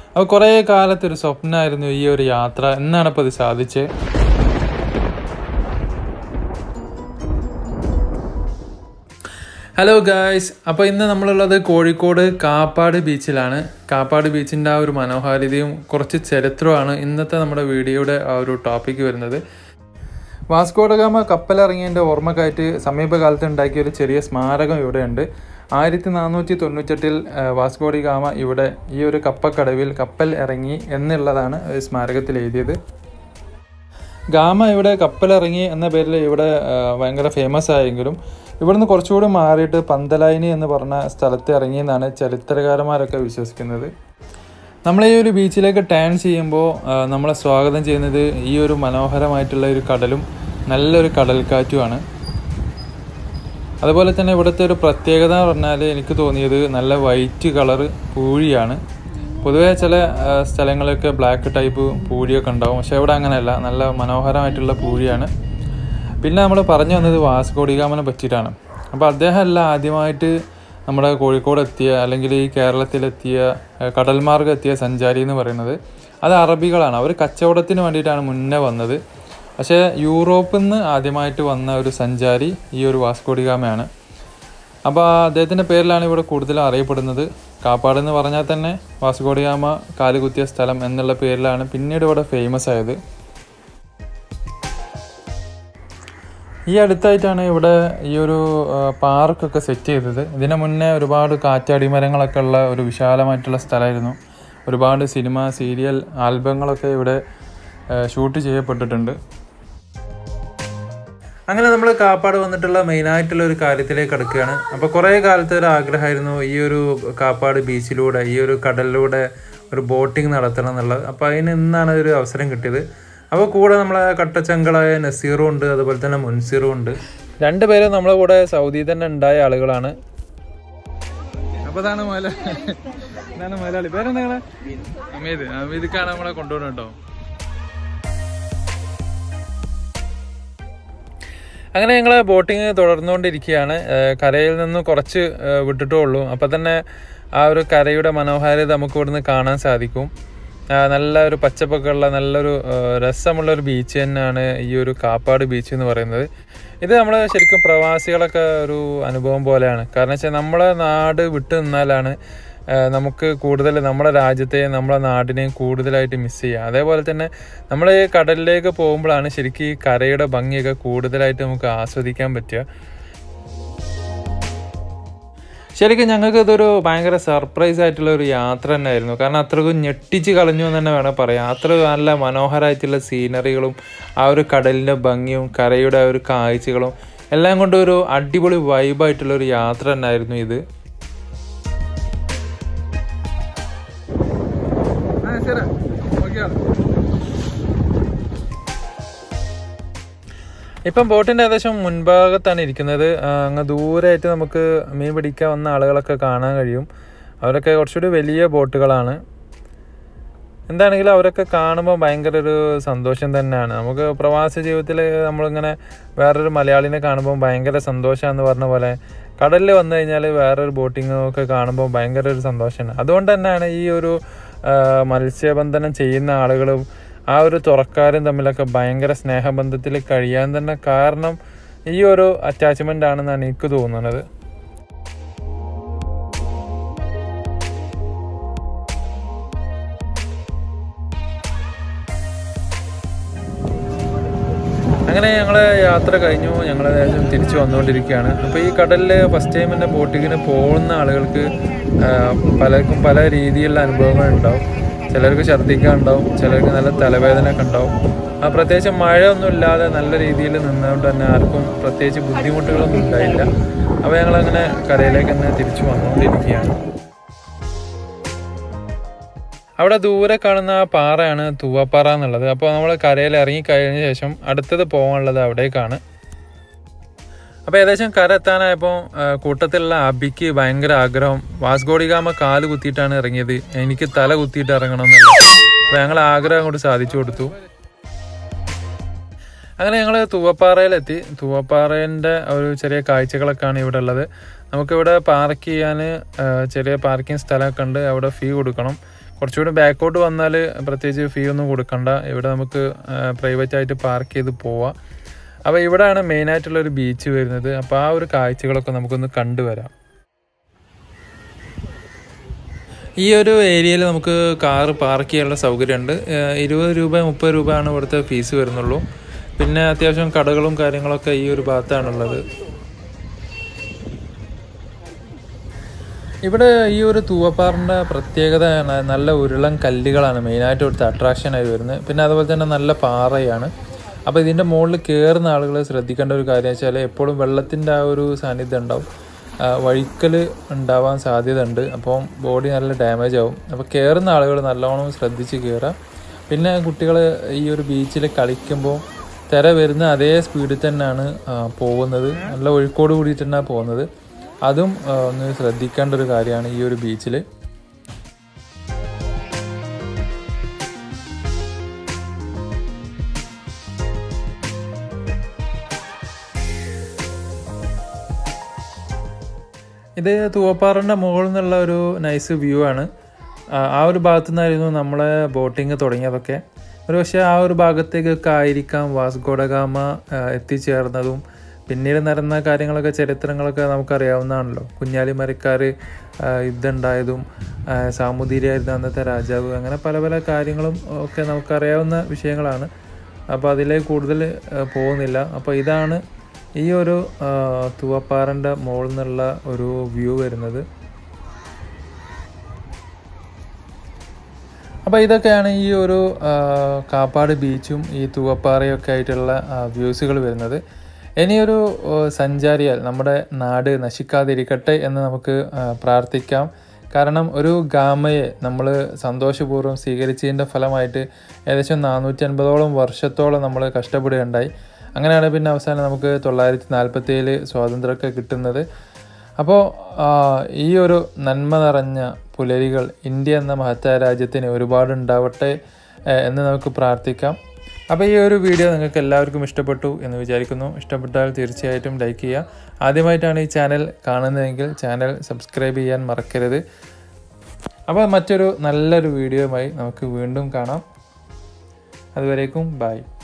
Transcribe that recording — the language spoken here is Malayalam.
അപ്പോൾ കുറേ കാലത്തെ ഒരു സ്വപ്നമായിരുന്നു ഈ ഒരു യാത്ര എന്നാണ് ഇപ്പോൾ ഇത് സാധിച്ചത് ഹലോ ഗായ്സ് അപ്പോൾ ഇന്ന് നമ്മളുള്ളത് കോഴിക്കോട് കാപ്പാട് ബീച്ചിലാണ് കാപ്പാട് ബീച്ചിൻ്റെ ആ ഒരു മനോഹാരിതയും കുറച്ച് ചരിത്രമാണ് ഇന്നത്തെ നമ്മുടെ വീഡിയോയുടെ ആ ഒരു ടോപ്പിക്ക് വരുന്നത് വാസ്കോഡഗാമ കപ്പലിറങ്ങിയതിൻ്റെ ഓർമ്മക്കായിട്ട് സമീപകാലത്ത് ഉണ്ടാക്കിയ ഒരു ചെറിയ സ്മാരകം ഇവിടെയുണ്ട് ആയിരത്തി നാനൂറ്റി തൊണ്ണൂറ്റെട്ടിൽ വാസ്കോഡി ഗാമ ഇവിടെ ഈ ഒരു കപ്പക്കടവിൽ കപ്പൽ ഇറങ്ങി എന്നുള്ളതാണ് ഈ സ്മാരകത്തിൽ എഴുതിയത് ഗാമ ഇവിടെ കപ്പലിറങ്ങി എന്ന പേരിൽ ഇവിടെ ആ, ഭയങ്കര ഫേമസ് ആയെങ്കിലും ഇവിടുന്ന് കുറച്ചുകൂടി മാറിയിട്ട് പന്തലായിനി എന്ന് പറഞ്ഞ സ്ഥലത്ത് ഇറങ്ങിയെന്നാണ് ചരിത്രകാരന്മാരൊക്കെ വിശ്വസിക്കുന്നത് നമ്മൾ ഈ ഒരു ബീച്ചിലേക്ക് ടേൺ ചെയ്യുമ്പോൾ ആ, നമ്മളെ സ്വാഗതം ചെയ്യുന്നത് ഈ ഒരു മനോഹരമായിട്ടുള്ള ഒരു കടലും നല്ലൊരു കടൽക്കാറ്റുമാണ് അതുപോലെ തന്നെ ഇവിടുത്തെ ഒരു പ്രത്യേകത എന്ന് പറഞ്ഞാൽ എനിക്ക് തോന്നിയത് നല്ല വൈറ്റ് കളറ് പൂഴിയാണ് പൊതുവേ ചില ആ, സ്ഥലങ്ങളിലൊക്കെ ബ്ലാക്ക് ടൈപ്പ് പൂഴിയൊക്കെ ഉണ്ടാവും പക്ഷെ ഇവിടെ അങ്ങനെയല്ല നല്ല മനോഹരമായിട്ടുള്ള പൂഴിയാണ് പിന്നെ നമ്മൾ പറഞ്ഞു വന്നത് വാസ്കോഡിഗാമനെ പറ്റിയിട്ടാണ് അപ്പോൾ അദ്ദേഹം അല്ല ആദ്യമായിട്ട് നമ്മുടെ കോഴിക്കോട് എത്തിയ അല്ലെങ്കിൽ ഈ കേരളത്തിലെത്തിയ ആ, കടൽ മാർഗ്ഗം എത്തിയ സഞ്ചാരി എന്ന് പറയുന്നത് അത് അറബികളാണ് അവർ കച്ചവടത്തിന് വേണ്ടിയിട്ടാണ് മുന്നേ വന്നത് പക്ഷേ യൂറോപ്പിൽ നിന്ന് ആദ്യമായിട്ട് വന്ന ഒരു സഞ്ചാരി ഈ ഒരു വാസ്കോഡിഗാമയാണ് അപ്പോൾ അദ്ദേഹത്തിൻ്റെ പേരിലാണ് ഇവിടെ കൂടുതലും അറിയപ്പെടുന്നത് കാപ്പാട് എന്ന് പറഞ്ഞാൽ തന്നെ വാസ്കോഡിഗാമ കാലുകുത്തിയ സ്ഥലം എന്നുള്ള പേരിലാണ് പിന്നീട് ഇവിടെ ഫേമസ് ആയത് ഈ അടുത്തായിട്ടാണ് ഇവിടെ ഈ ഒരു ആ, പാർക്കൊക്കെ സെറ്റ് ചെയ്തത് ഇതിനു മുന്നേ ഒരുപാട് കാറ്റാടി മരങ്ങളൊക്കെ ഉള്ള ഒരു വിശാലമായിട്ടുള്ള സ്ഥലമായിരുന്നു ഒരുപാട് സിനിമ സീരിയൽ ആൽബങ്ങളൊക്കെ ഇവിടെ ആ, ഷൂട്ട് ചെയ്യപ്പെട്ടിട്ടുണ്ട് അങ്ങനെ നമ്മൾ കാപ്പാട് വന്നിട്ടുള്ള മെയിനായിട്ടുള്ള ഒരു കാര്യത്തിലേക്ക് കടക്കുകയാണ് അപ്പോൾ കുറേ കാലത്തെ ഒരു ആഗ്രഹമായിരുന്നു ഈ ഒരു കാപ്പാട് ബീച്ചിലൂടെ ഈ ഒരു കടലിലൂടെ ഒരു ബോട്ടിംഗ് നടത്തണം എന്നുള്ളത് അപ്പോൾ അതിന് ഇന്നാണ് ഒരു അവസരം കിട്ടിയത് അപ്പോൾ കൂടെ നമ്മളെ കട്ടച്ചങ്കളായ നസീറും ഉണ്ട് അതുപോലെ തന്നെ മുൻസീറും ഉണ്ട് രണ്ടുപേരും നമ്മളെ കൂടെ സൗദി തന്നെ ഉണ്ടായ ആളുകളാണ് അപ്പോൾ ഇതാണ് മല ഇതാണ് മലയാളി പേരെന്താ അമീദ് അമീദിക്കാണ് നമ്മളെ കൊണ്ടുപോകണം കേട്ടോ അങ്ങനെ ഞങ്ങൾ ബോട്ടിങ് തുടർന്നുകൊണ്ടിരിക്കുകയാണ് ഏഹ് കരയിൽ നിന്ന് കുറച്ച് ഏഹ് വിട്ടിട്ടേ ഉള്ളൂ അപ്പം തന്നെ ആ ഒരു കരയുടെ മനോഹാരിത നമുക്ക് ഇവിടുന്ന് കാണാൻ സാധിക്കും ആ, നല്ല ഒരു പച്ചപ്പൊക്കെ ഉള്ള നല്ലൊരു ഏഹ് രസമുള്ള ഒരു ബീച്ച് തന്നെയാണ് ഈ ഒരു കാപ്പാട് ബീച്ച് എന്ന് പറയുന്നത് ഇത് നമ്മൾ ശരിക്കും പ്രവാസികളൊക്കെ ഒരു അനുഭവം പോലെയാണ് കാരണം വെച്ചാൽ നമ്മളെ നാട് വിട്ടു നിന്നാലാണ് ഏഹ് നമുക്ക് കൂടുതൽ നമ്മുടെ രാജ്യത്തെയും നമ്മുടെ നാടിനെയും കൂടുതലായിട്ട് മിസ് ചെയ്യുക അതേപോലെ തന്നെ നമ്മൾ ഈ കടലിലേക്ക് പോകുമ്പോഴാണ് ശരിക്കും ഈ കരയുടെ ഭംഗിയൊക്കെ കൂടുതലായിട്ട് നമുക്ക് ആസ്വദിക്കാൻ പറ്റുക ശരിക്കും ഞങ്ങൾക്ക് ഇതൊരു ഭയങ്കര സർപ്രൈസ് ആയിട്ടുള്ള ഒരു യാത്ര തന്നെയായിരുന്നു കാരണം അത്രക്കും ഞെട്ടിച്ച് കളഞ്ഞു എന്ന് തന്നെ വേണം പറയാം അത്ര നല്ല മനോഹരമായിട്ടുള്ള സീനറികളും ആ ഒരു കടലിൻ്റെ ഭംഗിയും കരയുടെ ആ ഒരു കാഴ്ചകളും എല്ലാം കൊണ്ടും ഒരു അടിപൊളി വൈബായിട്ടുള്ള ഒരു യാത്ര തന്നെയായിരുന്നു ഇത് ഇപ്പം ബോട്ടിൻ്റെ ഏകദേശം മുൻഭാഗത്താണ് ഇരിക്കുന്നത് ആ, അങ്ങ് ദൂരെയായിട്ട് നമുക്ക് മീൻ പിടിക്കാൻ വന്ന ആളുകളൊക്കെ കാണാൻ കഴിയും അവരൊക്കെ കുറച്ചുകൂടി വലിയ ബോട്ടുകളാണ് എന്താണെങ്കിലും അവരൊക്കെ കാണുമ്പോൾ ഭയങ്കര ഒരു സന്തോഷം തന്നെയാണ് നമുക്ക് പ്രവാസ ജീവിതത്തിൽ നമ്മളിങ്ങനെ വേറൊരു മലയാളിനെ കാണുമ്പോൾ ഭയങ്കര സന്തോഷമാണെന്ന് പറഞ്ഞ പോലെ കടലിൽ വന്നു കഴിഞ്ഞാൽ വേറൊരു ബോട്ടിങ്ങും ഒക്കെ കാണുമ്പോൾ ഭയങ്കര ഒരു സന്തോഷമാണ് അതുകൊണ്ട് തന്നെയാണ് ഈ ഒരു ആ, മത്സ്യബന്ധനം ചെയ്യുന്ന ആളുകളും ആ ഒരു തുറക്കാരും തമ്മിലൊക്കെ ഭയങ്കര സ്നേഹബന്ധത്തിൽ കഴിയാൻ തന്നെ കാരണം ഈ ഒരു അറ്റാച്ച്മെൻ്റ് ആണെന്നാണ് എനിക്ക് തോന്നുന്നത് അങ്ങനെ ഞങ്ങൾ യാത്ര കഴിഞ്ഞു ഞങ്ങൾ ഏകദേശം തിരിച്ചു വന്നുകൊണ്ടിരിക്കുകയാണ് അപ്പോൾ ഈ കടലിൽ ഫസ്റ്റ് ടൈം തന്നെ ബോട്ടിങ്ങിന് പോകുന്ന ആളുകൾക്ക് ആ, പലർക്കും പല രീതിയിലുള്ള അനുഭവങ്ങൾ ഉണ്ടാവും ചിലർക്ക് ഛർദ്ദിക്കാൻ ഉണ്ടാവും ചിലർക്ക് നല്ല തലവേദന ഒക്കെ ഉണ്ടാവും ആ പ്രത്യേകിച്ച് മഴയൊന്നും ഇല്ലാതെ നല്ല രീതിയിൽ നിന്നുകൊണ്ട് തന്നെ ആർക്കും പ്രത്യേകിച്ച് ബുദ്ധിമുട്ടുകളൊന്നും ഉണ്ടായില്ല അപ്പോൾ ഞങ്ങളങ്ങനെ കരയിലേക്ക് തന്നെ തിരിച്ചു വന്നുകൊണ്ടിരിക്കുകയാണ് അവിടെ ദൂരെ കാണുന്ന ആ പാറയാണ് തൂവപ്പാറ എന്നുള്ളത് അപ്പോൾ നമ്മൾ കരയിൽ ഇറങ്ങി കഴിഞ്ഞ ശേഷം അടുത്തത് പോകാനുള്ളത് അവിടേക്കാണ് അപ്പോൾ ഏകദേശം കര എത്താനായപ്പോൾ ആ, കൂട്ടത്തിലുള്ള അബിക്ക് ഭയങ്കര ആഗ്രഹം വാസ്കോഡിഗാമ കാല് കുത്തിയിട്ടാണ് ഇറങ്ങിയത് എനിക്ക് തല കുത്തിയിട്ട് ഇറങ്ങണം എന്നുള്ളത് അപ്പോൾ ഞങ്ങൾ ആഗ്രഹം കൊണ്ട് സാധിച്ചു കൊടുത്തു അങ്ങനെ ഞങ്ങൾ തൂവപ്പാറയിലെത്തി തൂവപ്പാറേൻ്റെ ഒരു ചെറിയ കാഴ്ചകളൊക്കെയാണ് ഇവിടെ ഉള്ളത് നമുക്കിവിടെ പാർക്ക് ചെയ്യാൻ ചെറിയ പാർക്കിംഗ് സ്ഥലമൊക്കെ ഉണ്ട് അവിടെ ഫീ കൊടുക്കണം കുറച്ചുകൂടി ബാക്കോട്ട് വന്നാൽ പ്രത്യേകിച്ച് ഫീ ഒന്നും കൊടുക്കണ്ട ഇവിടെ നമുക്ക് പ്രൈവറ്റ് ആയിട്ട് പാർക്ക് ചെയ്ത് പോവാം അപ്പോൾ ഇവിടെയാണ് മെയിനായിട്ടുള്ള ഒരു ബീച്ച് വരുന്നത് അപ്പോൾ ആ ഒരു കാഴ്ചകളൊക്കെ നമുക്കൊന്ന് കണ്ടുവരാം ഈ ഒരു ഏരിയയിൽ നമുക്ക് കാറ് പാർക്ക് ചെയ്യാനുള്ള സൗകര്യമുണ്ട് ഏഹ് ഇരുപത് രൂപ മുപ്പത് രൂപയാണ് ഇവിടുത്തെ ഫീസ് വരുന്നുള്ളൂ പിന്നെ അത്യാവശ്യം കടകളും കാര്യങ്ങളൊക്കെ ഈ ഒരു ഭാഗത്താണുള്ളത് ഇവിടെ ഈ ഒരു തൂവപ്പാറിൻ്റെ പ്രത്യേകത ന- നല്ല ഉരുളൻ കല്ലുകളാണ് മെയിനായിട്ട് ഇവിടുത്തെ അട്രാക്ഷനായി വരുന്നത് പിന്നെ അതുപോലെ തന്നെ നല്ല പാറയാണ് അപ്പോൾ ഇതിൻ്റെ മുകളിൽ കയറുന്ന ആളുകൾ ശ്രദ്ധിക്കേണ്ട ഒരു കാര്യം വെച്ചാൽ എപ്പോഴും വെള്ളത്തിൻ്റെ ആ ഒരു സാന്നിധ്യം ഉണ്ടാവും വഴിക്കൽ ഉണ്ടാവാൻ സാധ്യത ഉണ്ട് അപ്പം ബോഡി നല്ല ഡാമേജ് ആവും അപ്പോൾ കയറുന്ന ആളുകൾ നല്ലോണം ശ്രദ്ധിച്ച് കയറുക പിന്നെ കുട്ടികൾ ഈ ഒരു ബീച്ചിൽ കളിക്കുമ്പോൾ തിര വരുന്ന അതേ സ്പീഡിൽ തന്നെയാണ് ആ, പോകുന്നത് നല്ല ഒഴുക്കോട് കൂടിയിട്ട് തന്നെയാണ് പോകുന്നത് അതും ആ, ഒന്ന് ശ്രദ്ധിക്കേണ്ട ഒരു കാര്യമാണ് ഈ ഒരു ബീച്ചിൽ ഇത് തൂവപ്പാറിൻ്റെ മുകളിൽ നിന്നുള്ള ഒരു നൈസ് വ്യൂ ആണ് ആ ആ ഒരു ഭാഗത്തു നിന്നായിരുന്നു നമ്മളെ ബോട്ടിങ് തുടങ്ങിയതൊക്കെ ഒരു പക്ഷേ ആ ഒരു ഭാഗത്തേക്കൊക്കെ ആയിരിക്കാം വാസ്കോഡഗാമ ആ, എത്തിച്ചേർന്നതും പിന്നീട് നടന്ന കാര്യങ്ങളൊക്കെ ചരിത്രങ്ങളൊക്കെ നമുക്കറിയാവുന്നതാണല്ലോ കുഞ്ഞാലിമരക്കാർ യുദ്ധമുണ്ടായതും ആ, സാമൂതിരിയായിരുന്ന അന്നത്തെ രാജാവ് അങ്ങനെ പല പല കാര്യങ്ങളും ഒക്കെ നമുക്കറിയാവുന്ന വിഷയങ്ങളാണ് അപ്പോൾ അതിലേക്ക് കൂടുതൽ ആ, പോകുന്നില്ല അപ്പോൾ ഇതാണ് ഈ ഒരു ആ, തൂവപ്പാറൻ്റെ മുകളിൽ നിന്നുള്ള ഒരു വ്യൂ വരുന്നത് അപ്പോൾ ഇതൊക്കെയാണ് ഈ ഒരു ആ, കാപ്പാട് ബീച്ചും ഈ തൂവപ്പാറയും ഒക്കെ ആയിട്ടുള്ള വ്യൂസുകൾ വരുന്നത് ഇനിയൊരു ആ, സഞ്ചാരിയാൽ നമ്മുടെ നാട് നശിക്കാതിരിക്കട്ടെ എന്ന് നമുക്ക് ആ, പ്രാർത്ഥിക്കാം കാരണം ഒരു ഗാമയെ നമ്മൾ സന്തോഷപൂർവ്വം സ്വീകരിച്ചതിൻ്റെ ഫലമായിട്ട് ഏകദേശം നാനൂറ്റി അൻപതോളം വർഷത്തോളം നമ്മൾ കഷ്ടപ്പെടുകയുണ്ടായി അങ്ങനെയാണ് പിന്നെ അവസാനം നമുക്ക് തൊള്ളായിരത്തി നാൽപ്പത്തി ഏഴിൽ സ്വാതന്ത്ര്യമൊക്കെ കിട്ടുന്നത് അപ്പോൾ ഈ ഒരു നന്മ നിറഞ്ഞ പുലരികൾ ഇന്ത്യ എന്ന മഹത്തായ രാജ്യത്തിന് ഒരുപാട് ഉണ്ടാവട്ടെ ഏഹ്, എന്ന് നമുക്ക് പ്രാർത്ഥിക്കാം അപ്പോൾ ഈ ഒരു വീഡിയോ നിങ്ങൾക്ക് എല്ലാവർക്കും ഇഷ്ടപ്പെട്ടു എന്ന് വിചാരിക്കുന്നു ഇഷ്ടപ്പെട്ടാൽ തീർച്ചയായിട്ടും ലൈക്ക് ചെയ്യുക ആദ്യമായിട്ടാണ് ഈ ചാനൽ കാണുന്നതെങ്കിൽ ചാനൽ സബ്സ്ക്രൈബ് ചെയ്യാൻ മറക്കരുത് അപ്പോൾ മറ്റൊരു നല്ലൊരു വീഡിയോയുമായി നമുക്ക് വീണ്ടും കാണാം അതുവരേക്കും ബൈ